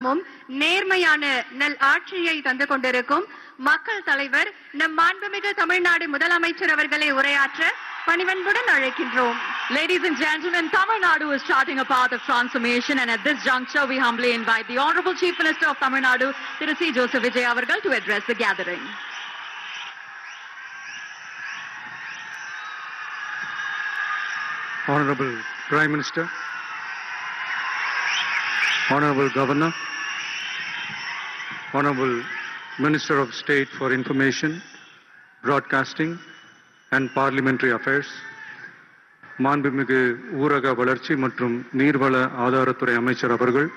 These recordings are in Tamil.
மும் நேர்மையான நல் ஆட்சியை தந்து கொண்டிருக்கும் மக்கள் தலைவர் நம் மாண்புமிகு தமிழ்நாடு முதலமைச்சர் அவர்களை உரையாற்ற பணிவன்புடன் அழைக்கின்றோம் Ladies and gentlemen, Tamil Nadu is charting a path of transformation and at this juncture we humbly invite the Honorable Chief Minister of Tamil Nadu, Tirasi Joseph Vijay Avargal to address the gathering. Honorable Prime Minister, Honorable Governor, Honorable Minister of State for Information, Broadcasting and Parliamentary Affairs, மாண்புமிகு ஊரக வளர்ச்சி மற்றும் நீர்வள ஆதாரத்துறை அமைச்சர் அவர்கள்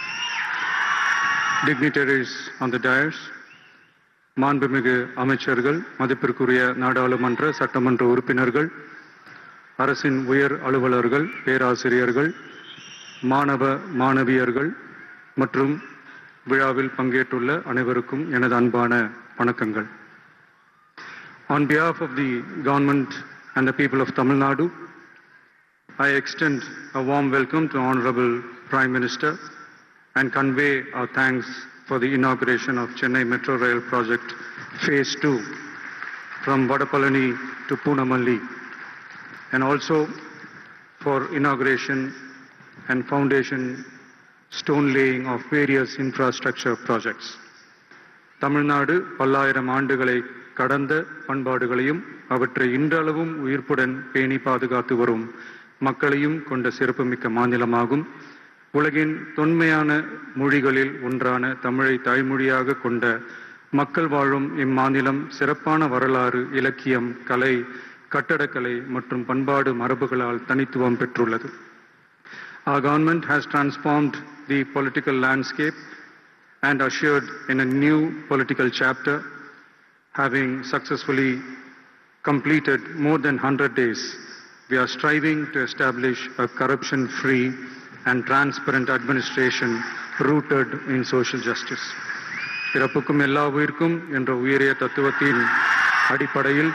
dignitaries on the dais, மாண்புமிகு அமைச்சர்கள் மதிப்பிற்குரிய நாடாளுமன்ற சட்டமன்ற உறுப்பினர்கள் அரசின் உயர் அலுவலர்கள் பேராசிரியர்கள் மாணவ மாணவியர்கள் மற்றும் விழாவில் பங்கேற்றுள்ள அனைவருக்கும் எனது அன்பான வணக்கங்கள் On behalf of the government and the people of Tamil Nadu, I extend a warm welcome to Honorable Prime Minister and convey our thanks for the inauguration of Chennai Metro Rail Project Phase 2 from Vadapalani to Punamalli and also for inauguration and foundation stone laying of various infrastructure projects. Tamil Nadu பல்லாயிரம் ஆண்டுகளை கடந்த பண்பாடுகளையும் அவற்றை இன்றளவும் உயிர்ப்புடன் பேணி பாதுகாத்து வரும் மக்களையும் கொண்ட சிறப்புமிக்க மாநிலமாகும் உலகின் தொன்மையான மொழிகளில் ஒன்றான தமிழை தாய்மொழியாக கொண்ட மக்கள் வாழும் இம்மாநிலம் சிறப்பான வரலாறு இலக்கியம் கலை கட்டடக்கலை மற்றும் பண்பாடு மரபுகளால் தனித்துவம் பெற்றுள்ளது Our government has transformed the political landscape and ushered in a new political chapter, having successfully completed more than 100 days. We are striving to establish a corruption-free and transparent administration rooted in social justice. பிறப்புக்கும் எல்லா உயிர்க்கும் என்ற உயரிய தத்துவத்தின் அடிப்படையில்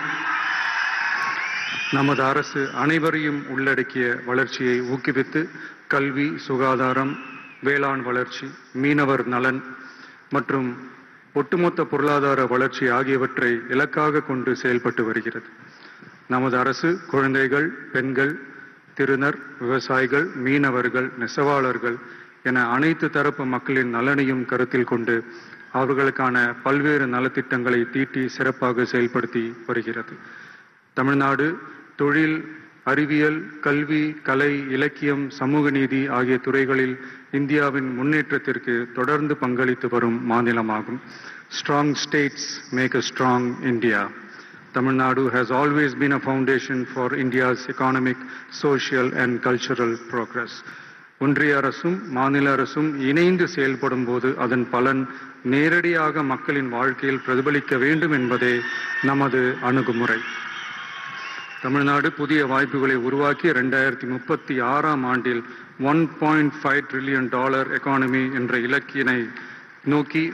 நமது அரசு அனைவரையும் உள்ளடக்கிய வளர்ச்சியை ஊக்குவித்து கல்வி சுகாதாரம் வேளாண் வளர்ச்சி மீனவர் நலன் மற்றும் ஒட்டுமொத்த பொருளாதார வளர்ச்சி ஆகியவற்றை இலக்காக கொண்டு செயல்பட்டு வருகிறது நமது அரசு குழந்தைகள் பெண்கள் திருநர் விவசாயிகள் மீனவர்கள் நெசவாளர்கள் என அனைத்து தரப்பு மக்களின் நலனையும் கருத்தில் கொண்டு அவர்களுக்கான பல்வேறு நலத்திட்டங்களை தீட்டி சிறப்பாக செயல்படுத்தி வருகிறது தமிழ்நாடு தொழில் அறிவியல் கல்வி கலை இலக்கியம் சமூக நீதி ஆகிய துறைகளில் இந்தியாவின் முன்னேற்றத்திற்கு தொடர்ந்து பங்களித்து வரும் மாநிலமாகும் strong states make a strong India Tamil has always been a foundation for India's economic, social and cultural progress. ஒன்றிய அரசும் மாநில அரசும் இணைந்து செயல்படும் போது அதன் பலன் நேரடியாக மக்களின் வாழ்க்கையில் பிரதிபலிக்க வேண்டும் என்பதே நமது அணுகுமுறை தமிழ்நாடு புதிய வாய்ப்புகளை உருவாக்கி இரண்டாயிரத்தி முப்பத்தி ஆறாம் ஆண்டில் one point five trillion dollar economy என்ற இலக்கினை நோக்கி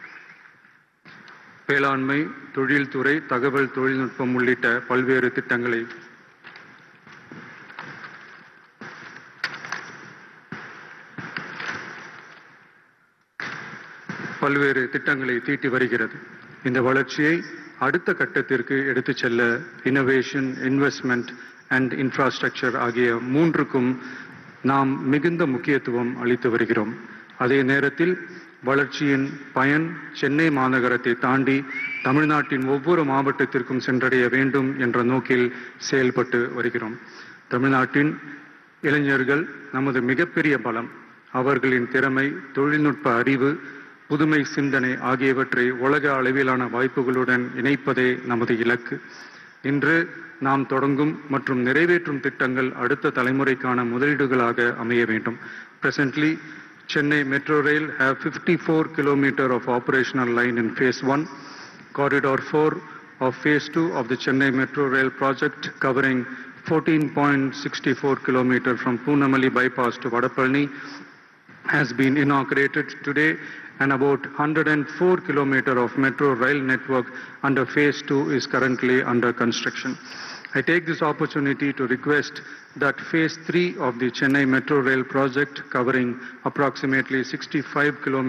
வேளாண்மை தொழில்துறை தகவல் தொழில்நுட்பம் உள்ளிட்ட பல்வேறு திட்டங்களை பல்வேறு திட்டங்களை தீட்டி வருகிறது இந்த வளர்ச்சியை அடுத்த கட்டத்திற்கு எடுத்துச் செல்ல இனோவேஷன் இன்வெஸ்ட்மெண்ட் அண்ட் இன்ஃப்ராஸ்ட்ரக்சர் ஆகிய மூன்றுக்கும் நாம் மிகுந்த முக்கியத்துவம் அளித்து வருகிறோம் அதே நேரத்தில் வளர்ச்சியின் பயன் சென்னை மாநகரத்தை தாண்டி தமிழ்நாட்டின் ஒவ்வொரு மாவட்டத்திற்கும் சென்றடைய வேண்டும் என்ற நோக்கில் செயல்பட்டு வருகிறோம் தமிழ்நாட்டின் இளைஞர்கள் நமது மிகப்பெரிய பலம் அவர்களின் திறமை தொழில்நுட்ப அறிவு புதுமை சிந்தனை ஆகியவற்றை உலக அளவிலான வாய்ப்புகளுடன் இணைப்பதே நமது இலக்கு இன்று நாம் தொடங்கும் மற்றும் நிறைவேற்றும் திட்டங்கள் அடுத்த தலைமுறைக்கான முதலீடுகளாக அமைய வேண்டும் presently Chennai Metro Rail have 54 kilometer of operational line in phase 1, corridor 4 of phase 2 of the Chennai Metro Rail project covering 14.64 kilometer from Poonamali bypass to Vadapalani has been inaugurated today and about 104 kilometer of metro rail network under phase 2 is currently under construction. I take this opportunity to request that phase 3 of the Chennai Metro Rail project covering approximately 65 kilometers